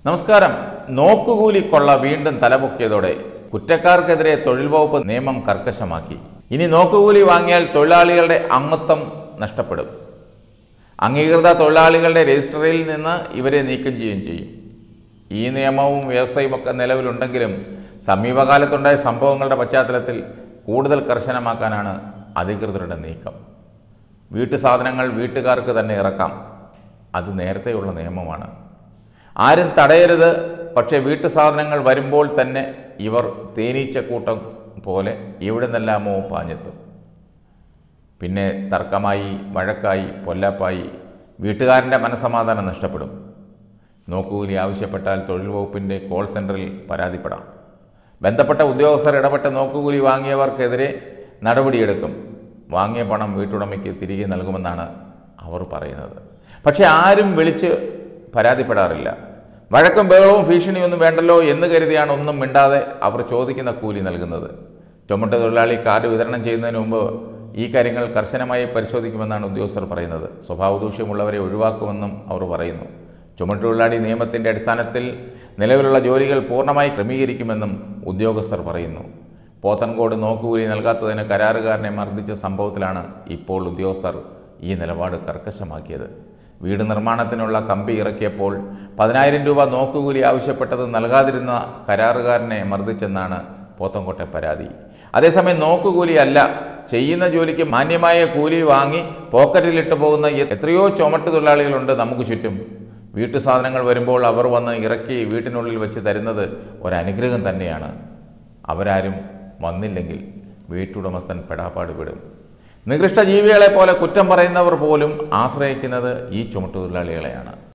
നമസ്കാരം നോക്കുകൂലി കൊള്ള വീണ്ടും തലപൊക്കിയതോടെ കുറ്റക്കാർക്കെതിരെ തൊഴിൽ വകുപ്പ് നിയമം കർക്കശമാക്കി ഇനി നോക്കുകൂലി വാങ്ങിയാൽ തൊഴിലാളികളുടെ അംഗത്വം നഷ്ടപ്പെടും അംഗീകൃത തൊഴിലാളികളുടെ രജിസ്റ്ററിൽ നിന്ന് ഇവരെ നീക്കം ചെയ്യുകയും ചെയ്യും ഈ നിയമവും വ്യവസ്ഥയും ഒക്കെ നിലവിലുണ്ടെങ്കിലും സമീപകാലത്തുണ്ടായ സംഭവങ്ങളുടെ പശ്ചാത്തലത്തിൽ കൂടുതൽ കർശനമാക്കാനാണ് അധികൃതരുടെ നീക്കം വീട്ടു സാധനങ്ങൾ വീട്ടുകാർക്ക് തന്നെ ഇറക്കാം അത് നേരത്തെയുള്ള നിയമമാണ് ആരും തടയരുത് പക്ഷേ വീട്ടു സാധനങ്ങൾ വരുമ്പോൾ തന്നെ ഇവർ തേനീച്ചക്കൂട്ടം പോലെ എവിടെ നിന്നെല്ലാമോ പാഞ്ഞെത്തും പിന്നെ തർക്കമായി വഴക്കായി പൊല്ലാപ്പായി വീട്ടുകാരൻ്റെ മനസമാധാനം നഷ്ടപ്പെടും നോക്കുകൂലി ആവശ്യപ്പെട്ടാൽ തൊഴിൽ വകുപ്പിൻ്റെ കോൾ സെൻറ്ററിൽ പരാതിപ്പെടാം ബന്ധപ്പെട്ട ഉദ്യോഗസ്ഥർ ഇടപെട്ട് നോക്കുകൂലി വാങ്ങിയവർക്കെതിരെ നടപടിയെടുക്കും വാങ്ങിയ പണം വീട്ടുടമയ്ക്ക് തിരികെ നൽകുമെന്നാണ് അവർ പറയുന്നത് പക്ഷെ ആരും വിളിച്ച് പരാതിപ്പെടാറില്ല വഴക്കും ബഹളവും ഭീഷണിയൊന്നും വേണ്ടല്ലോ എന്ന് കരുതിയാണ് ഒന്നും മിണ്ടാതെ അവർ ചോദിക്കുന്ന കൂലി നൽകുന്നത് ചുമട്ട് തൊഴിലാളി കാർഡ് വിതരണം ചെയ്യുന്നതിന് മുമ്പ് ഈ കാര്യങ്ങൾ കർശനമായി പരിശോധിക്കുമെന്നാണ് ഉദ്യോഗസ്ഥർ പറയുന്നത് സ്വഭാവദൂഷ്യമുള്ളവരെ ഒഴിവാക്കുമെന്നും അവർ പറയുന്നു ചുമട്ടുതൊഴിലാളി നിയമത്തിൻ്റെ അടിസ്ഥാനത്തിൽ നിലവിലുള്ള ജോലികൾ പൂർണ്ണമായി ക്രമീകരിക്കുമെന്നും ഉദ്യോഗസ്ഥർ പറയുന്നു പോത്തൻകോട് നോക്കുകൂലി നൽകാത്തതിന് കരാറുകാരനെ മർദ്ദിച്ച സംഭവത്തിലാണ് ഇപ്പോൾ ഉദ്യോഗസ്ഥർ ഈ നിലപാട് കർക്കശമാക്കിയത് വീട് നിർമ്മാണത്തിനുള്ള കമ്പി ഇറക്കിയപ്പോൾ പതിനായിരം രൂപ നോക്കുകൂലി ആവശ്യപ്പെട്ടത് നൽകാതിരുന്ന കരാറുകാരനെ മർദ്ദിച്ചെന്നാണ് പോത്തൻകോട്ടെ പരാതി അതേസമയം നോക്കുകൂലി അല്ല ചെയ്യുന്ന ജോലിക്ക് മാന്യമായ കൂലി വാങ്ങി പോക്കറ്റിലിട്ട് പോകുന്ന എത്രയോ ചുമട്ട് തൊഴിലാളികളുണ്ട് നമുക്ക് ചുറ്റും വീട്ടു സാധനങ്ങൾ വരുമ്പോൾ അവർ വന്ന് ഇറക്കി വീട്ടിനുള്ളിൽ വെച്ച് തരുന്നത് ഒരനുഗ്രഹം തന്നെയാണ് അവരാരും വന്നില്ലെങ്കിൽ വീട്ടുടമസ്ഥൻ പെടാപ്പാട് വിടും നികൃഷ്ട ജീവികളെ പോലെ കുറ്റം പറയുന്നവർ പോലും ആശ്രയിക്കുന്നത് ഈ ചുമട്ടുതൊഴിലാളികളെയാണ്